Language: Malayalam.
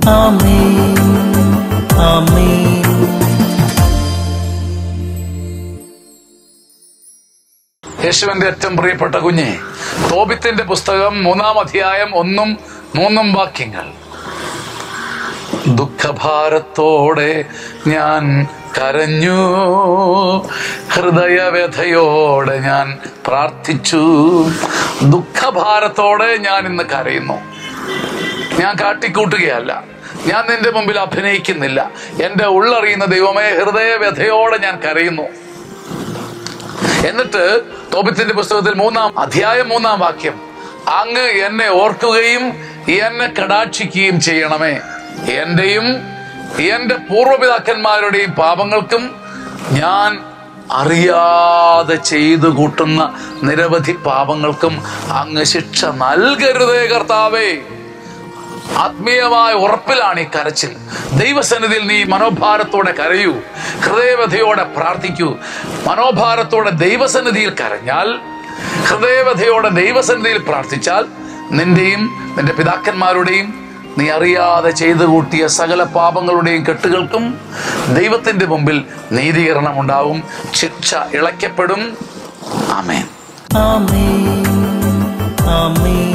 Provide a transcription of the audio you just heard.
ആമേൻ ആമേൻ യേശുവിന്റെ ഏറ്റവും പ്രിയപ്പെട്ട കുഞ്ഞെ തോപിത്തിന്റെ പുസ്തകം മൂന്നാം അധ്യായം ഒന്നും മൂന്നും വാക്യങ്ങൾ ദുഃഖഭാരത്തോടെ ഞാൻ കരഞ്ഞു ഹൃദയവ്യഥയോടെ ഞാൻ പ്രാർത്ഥിച്ചു ദുഃഖഭാരത്തോടെ ഞാൻ ഇന്ന് കരയുന്നു ഞാൻ കാട്ടിക്കൂട്ടുകയല്ല ഞാൻ നിന്റെ മുമ്പിൽ അഭിനയിക്കുന്നില്ല എന്റെ ഉള്ളറിയുന്ന ദൈവമേ ഹൃദയവ്യഥയോടെ ഞാൻ കരയുന്നു എന്നിട്ട് തോബിത്തിന്റെ പുസ്തകത്തിൽ മൂന്നാം അധ്യായം മൂന്നാം വാക്യം അങ്ങ് എന്നെ ഓർക്കുകയും എന്നെ കടാക്ഷിക്കുകയും ചെയ്യണമേ എന്റെയും എന്റെ പൂർവ്വപിതാക്കന്മാരുടെയും പാപങ്ങൾക്കും ഞാൻ അറിയാതെ ചെയ്തു കൂട്ടുന്ന നിരവധി പാപങ്ങൾക്കും അങ്ങ് ശിക്ഷ നൽകരുതേ കർത്താവേ ആത്മീയമായ ഉറപ്പിലാണ് ഈ കരച്ചിൽ ദൈവസന്നിധിയിൽ നീ മനോഭാരത്തോടെ കരയൂ ഹൃദയവ്യഥയോടെ പ്രാർത്ഥിക്കൂ മനോഭാരത്തോടെ ദൈവസന്നിധിയിൽ കരഞ്ഞാൽ ഹൃദയവ്യഥയോടെ ദൈവസന്നിധിയിൽ പ്രാർത്ഥിച്ചാൽ നിന്റെയും നിന്റെ പിതാക്കന്മാരുടെയും നീ അറിയാതെ ചെയ്തു കൂട്ടിയ സകല പാപങ്ങളുടെയും കെട്ടുകൾക്കും ദൈവത്തിന്റെ മുമ്പിൽ നീതീകരണം ഉണ്ടാവും ശിക്ഷ ഇളയ്ക്കപ്പെടും ആമേൻ ആമേൻ ആമേൻ